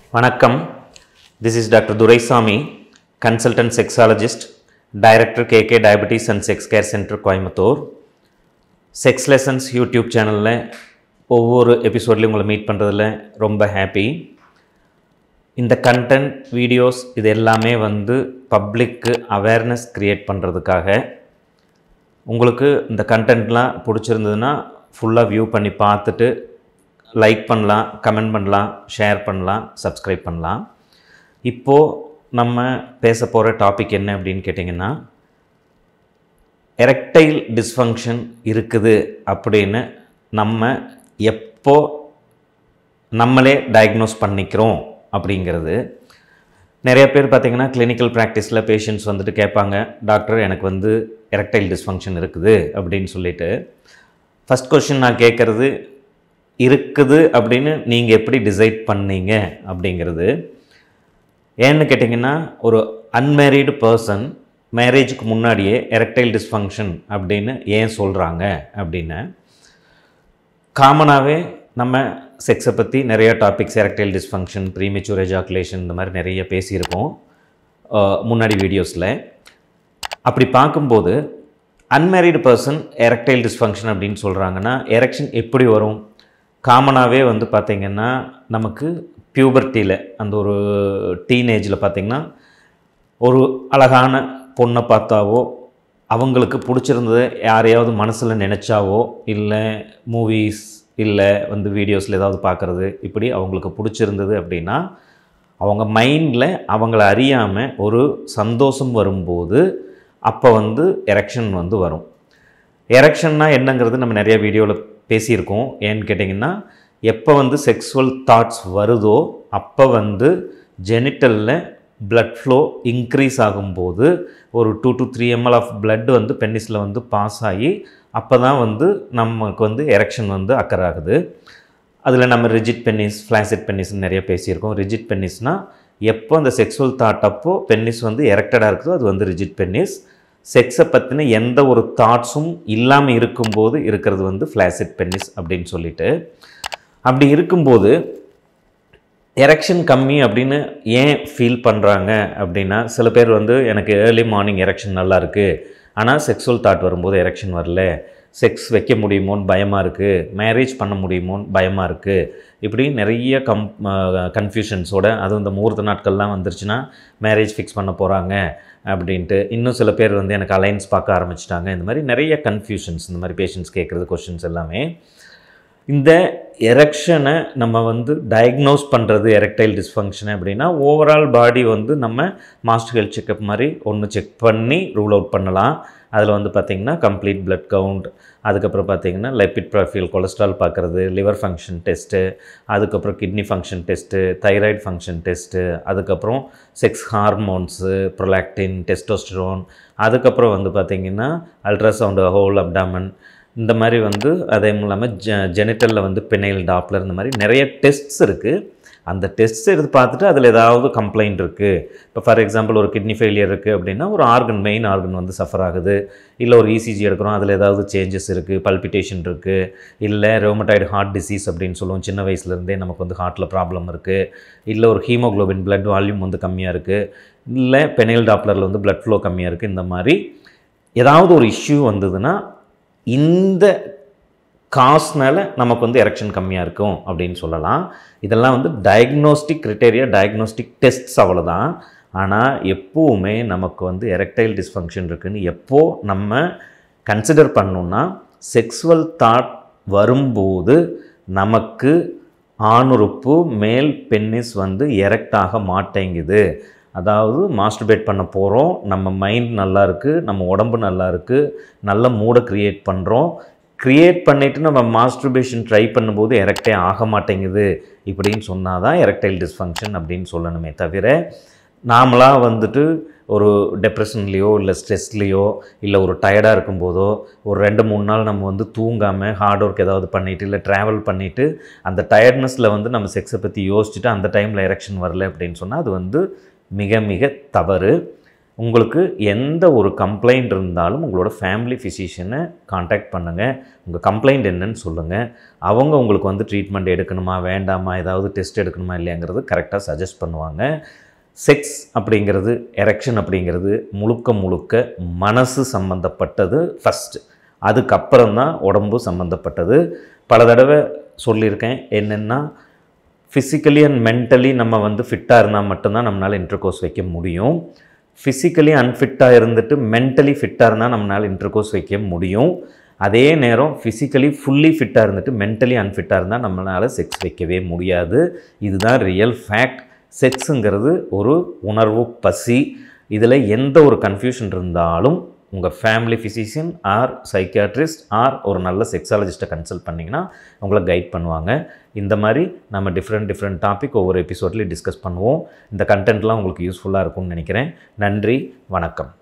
வணக்கம் this is doctor Duraisamy consultant sexologist director KK diabetes and sex care centre Coimbatore sex lessons YouTube சேனலில் ஒவ்வொரு எபிசோட்லையும் உங்களை meet பண்ணுறதுல ரொம்ப ஹாப்பி இந்த கண்டென்ட் வீடியோஸ் இது எல்லாமே வந்து பப்ளிக்கு அவேர்னஸ் க்ரியேட் பண்ணுறதுக்காக உங்களுக்கு இந்த கண்டென்ட்லாம் பிடிச்சிருந்ததுன்னா ஃபுல்லாக வியூ பண்ணி பார்த்துட்டு லைக் பண்ணலாம் கமெண்ட் பண்ணலாம் ஷேர் பண்ணலாம் சப்ஸ்கிரைப் பண்ணலாம் இப்போது நம்ம பேச போகிற டாபிக் என்ன அப்படின்னு கேட்டிங்கன்னா எரெக்டைல் டிஸ்ஃபங்க்ஷன் இருக்குது அப்படின்னு நம்ம எப்போ நம்மளே டயக்னோஸ் பண்ணிக்கிறோம் அப்படிங்கிறது நிறைய பேர் பார்த்திங்கன்னா கிளினிக்கல் ப்ராக்டிஸில் பேஷண்ட்ஸ் வந்துட்டு கேட்பாங்க டாக்டர் எனக்கு வந்து எரெக்டைல் டிஸ்ஃபங்க்ஷன் இருக்குது அப்படின்னு சொல்லிட்டு ஃபஸ்ட் கொஷின் நான் கேட்குறது இருக்குது அப்படின்னு நீங்கள் எப்படி டிசைட் பண்ணீங்க அப்படிங்கிறது ஏன்னு கேட்டிங்கன்னா ஒரு அன்மேரீடு பர்சன் மேரேஜுக்கு முன்னாடியே எரெக்டைல் டிஸ்ஃபங்க்ஷன் அப்படின்னு ஏன் சொல்கிறாங்க அப்படின்னு காமனாகவே நம்ம செக்ஸை பற்றி நிறைய topics erectile dysfunction premature ejaculation இந்த மாதிரி நிறைய பேசியிருக்கோம் அஹ், முன்னாடி வீடியோஸில் அப்படி பார்க்கும்போது அன்மேரிடு பர்சன் எரெக்டைல் டிஸ்ஃபங்க்ஷன் அப்படின்னு சொல்கிறாங்கன்னா எரெக்ஷன் எப்படி வரும் காமனாகவே வந்து பார்த்திங்கன்னா நமக்கு பியூபர்ட்டியில் அந்த ஒரு டீனேஜில் பார்த்திங்கன்னா ஒரு அழகான பொண்ணை பார்த்தாவோ அவங்களுக்கு பிடிச்சிருந்தது யாரையாவது மனசில் நினச்சாவோ இல்லை மூவிஸ் இல்லை வந்து வீடியோஸில் ஏதாவது பார்க்குறது இப்படி அவங்களுக்கு பிடிச்சிருந்தது அப்படின்னா அவங்க மைண்டில் அவங்கள அறியாமல் ஒரு சந்தோஷம் வரும்போது அப்போ வந்து எரெக்ஷன் வந்து வரும் எரெக்ஷன்னா என்னங்கிறது நம்ம நிறைய வீடியோவில் பேசியிருக்கோம் ஏன்னு கேட்டிங்கன்னா எப்போ வந்து செக்ஸுவல் தாட்ஸ் வருதோ அப்போ வந்து ஜெனிட்டலில் blood ஃப்ளோ இன்க்ரீஸ் ஆகும்போது ஒரு two to three ml of blood வந்து பென்னிஸில் வந்து பாஸ் ஆகி அப்போ தான் வந்து நமக்கு வந்து எரெக்ஷன் வந்து அக்கர் ஆகுது அதில் நம்ம ரிஜிட் பென்னிஸ் ஃப்ளாசிட் பென்னிஸ் நிறைய பேசியிருக்கோம் ரிஜிட் பென்னிஸ்னால் எப்போ அந்த செக்ஸுவல் தாட் அப்போ பென்னிஸ் வந்து எரெக்டடாக இருக்குதோ அது வந்து ரிஜிட் பென்னிஸ் செக்ஸை பற்றின எந்த ஒரு தாட்ஸும் இல்லாமல் இருக்கும்போது இருக்கிறது வந்து ஃப்ளாசிட் பென்னிஸ் அப்படின்னு சொல்லிட்டு அப்படி இருக்கும்போது எரெக்ஷன் கம்மி அப்படின்னு ஏன் ஃபீல் பண்ணுறாங்க அப்படின்னா சில பேர் வந்து எனக்கு ஏர்லி மார்னிங் எரெக்ஷன் நல்லா இருக்குது ஆனால் செக்ஸுவல் தாட் வரும்போது எரெக்ஷன் வரல செக்ஸ் வைக்க முடியுமோன்னு பயமாக இருக்குது மேரேஜ் பண்ண முடியுமோன்னு பயமாக இருக்குது இப்படி நிறைய கம் கன்ஃபியூஷன்ஸோட அதுவும் இந்த முகூர்த்த நாட்கள்லாம் வந்துருச்சுன்னா மேரேஜ் ஃபிக்ஸ் பண்ண போகிறாங்க அப்படின்ட்டு இன்னும் சில பேர் வந்து எனக்கு அலைன்ஸ் பார்க்க ஆரம்பிச்சிட்டாங்க இந்த மாதிரி நிறைய கன்ஃபியூஷன்ஸ் இந்த மாதிரி பேஷண்ட்ஸ் கேட்குறது கொஷின்ஸ் எல்லாமே இந்த எரெக்ஷனை நம்ம வந்து டயக்னோஸ் பண்ணுறது எரெக்டைல் டிஸ்ஃபங்க்ஷன் அப்படின்னா ஓவரால் பாடி வந்து நம்ம மாஸ்டர் ஹெல்த் செக்கப் மாதிரி ஒன்று செக் பண்ணி ரூல் அவுட் பண்ணலாம் அதில் வந்து பார்த்திங்கன்னா கம்ப்ளீட் blood கவுண்ட் அதுக்கப்புறம் பார்த்திங்கன்னா லைப்பிட் ப்ரொஃபைல் கொலஸ்ட்ரால் பார்க்குறது லிவர் ஃபங்க்ஷன் டெஸ்ட்டு அதுக்கப்புறம் kidney function test thyroid function test அதுக்கப்புறம் செக்ஸ் ஹார்மோன்ஸு ப்ரொலாக்டின் டெஸ்டோஸ்டரோன் அதுக்கப்புறம் வந்து பார்த்திங்கன்னா அல்ட்ராசவுண்டு ஹோல் அப்டாமன் இந்த மாதிரி வந்து அதே இல்லாமல் ஜெ ஜெனிட்டலில் வந்து பினைல் டாப்லர் இந்த மாதிரி நிறைய டெஸ்ட்ஸ் இருக்குது அந்த டெஸ்ட்ஸ் எடுத்து பார்த்துட்டு அதில் ஏதாவது கம்ப்ளைண்ட் இருக்குது இப்போ ஃபார் எக்ஸாம்பிள் ஒரு கிட்னி ஃபெயிலியர் இருக்குது அப்படின்னா ஒரு ஆர்கன் மெயின் ஆர்கன் வந்து சஃபர் ஆகுது இல்லை ஒரு இசிஜி எடுக்கிறோம் அதில் ஏதாவது சேஞ்சஸ் இருக்குது பல்பிட்டேஷன் இருக்குது இல்லை ரோமட்டாய்டு ஹார்ட் டிசீஸ் அப்படின்னு சொல்லுவோம் சின்ன வயசுலேருந்தே நமக்கு வந்து ஹார்ட்டில் ப்ராப்ளம் இருக்குது இல்லை ஒரு ஹீமோகுளோபின் blood வால்யூம் வந்து கம்மியாக இருக்குது இல்லை பெனைல் டாப்லரில் வந்து blood ஃப்ளோ கம்மியாக இருக்குது இந்த மாதிரி ஏதாவது ஒரு இஷ்யூ வந்ததுன்னா இந்த காஸ்னால நமக்கு வந்து எரெக்ஷன் கம்மியாக இருக்கும் அப்படின்னு சொல்லலாம் இதெல்லாம் வந்து டயக்னோஸ்டிக் கிரிட்டேரியா டயக்னோஸ்டிக் டெஸ்ட்ஸ் அவ்வளோதான் ஆனால் எப்போவுமே நமக்கு வந்து எரெக்டைல் டிஸ்ஃபங்க்ஷன் இருக்குன்னு எப்போ நம்ம கன்சிடர் பண்ணோம்னா செக்ஸுவல் தாட் வரும்போது நமக்கு ஆணுறுப்பு மேல் பென்னிஸ் வந்து எரெக்ட் ஆக மாட்டேங்குது அதாவது மாஸ்டர்பேட் பண்ண போகிறோம் நம்ம மைண்ட் நல்லா இருக்குது நம்ம உடம்பு நல்லா இருக்குது நல்ல மூடை க்ரியேட் பண்ணுறோம் க்ரியேட் பண்ணிவிட்டு நம்ம மாஸ்டர்பேஷன் ட்ரை பண்ணும்போது எரெக்டே ஆக மாட்டேங்குது இப்படின்னு சொன்னால் தான் எரெக்டைல் டிஸ்ஃபங்க்ஷன் அப்படின்னு சொல்லணுமே தவிர நாமளாக வந்துட்டு ஒரு டெப்ரெஷன்லேயோ இல்லை ஸ்ட்ரெஸ்லேயோ இல்லை ஒரு டயர்டாக இருக்கும்போதோ ஒரு ரெண்டு மூணு நாள் நம்ம வந்து தூங்காமல் ஹார்ட் ஒர்க் ஏதாவது பண்ணிவிட்டு இல்லை ட்ராவல் பண்ணிவிட்டு அந்த டயர்ட்னஸில் வந்து நம்ம செக்ஸை பற்றி யோசிச்சுட்டு அந்த டைமில் எரெக்ஷன் வரல அப்படின்னு சொன்னால் அது வந்து மிக மிக தவறு உங்களுக்கு எந்த ஒரு கம்ப்ளைண்ட் இருந்தாலும் உங்களோட ஃபேமிலி ஃபிசிஷியனை காண்டாக்ட் பண்ணுங்கள் உங்கள் கம்ப்ளைண்ட் என்னன்னு சொல்லுங்கள் அவங்க உங்களுக்கு வந்து ட்ரீட்மெண்ட் எடுக்கணுமா வேண்டாமா ஏதாவது டெஸ்ட் எடுக்கணுமா இல்லையாங்கிறது கரெக்டாக சஜஸ்ட் பண்ணுவாங்க செக்ஸ் அப்படிங்கிறது எரெக்ஷன் அப்படிங்கிறது முழுக்க முழுக்க மனசு சம்மந்தப்பட்டது ஃபஸ்ட்டு அதுக்கப்புறம் தான் உடம்பு சம்மந்தப்பட்டது பல தடவை சொல்லியிருக்கேன் என்னென்னா ஃபிசிக்கலி அண்ட் மென்டலி நம்ம வந்து ஃபிட்டாக இருந்தால் மட்டும்தான் நம்மளால் இன்டர்கோர்ஸ் வைக்க முடியும் ஃபிசிக்கலி அன்ஃபிட்டாக இருந்துட்டு மென்டலி ஃபிட்டாக இருந்தால் நம்மளால் இன்டர்கோர்ஸ் வைக்க முடியும் அதே நேரம் ஃபிசிக்கலி ஃபுல்லி ஃபிட்டாக இருந்துட்டு மென்டலி அன்ஃபிட்டாக இருந்தால் நம்மளால் செக்ஸ் வைக்கவே முடியாது இதுதான் ரியல் ஃபேக்ட் செக்ஸுங்கிறது ஒரு உணர்வு பசி இதில் எந்த ஒரு கன்ஃபியூஷன் இருந்தாலும் உங்கள் family physician or psychiatrist or ஒரு நல்ல செக்ஸாலஜிஸ்ட்டை கன்சல்ட் பண்ணிங்கன்னா உங்களை கைட் பண்ணுவாங்க இந்த மாதிரி நம்ம டிஃப்ரெண்ட் டிஃப்ரெண்ட் டாபிக் ஒவ்வொரு எபிசோட்லேயும் டிஸ்கஸ் பண்ணுவோம் இந்த கண்டென்ட்லாம் உங்களுக்கு யூஸ்ஃபுல்லாக இருக்கும்னு நினைக்கிறேன் நன்றி வணக்கம்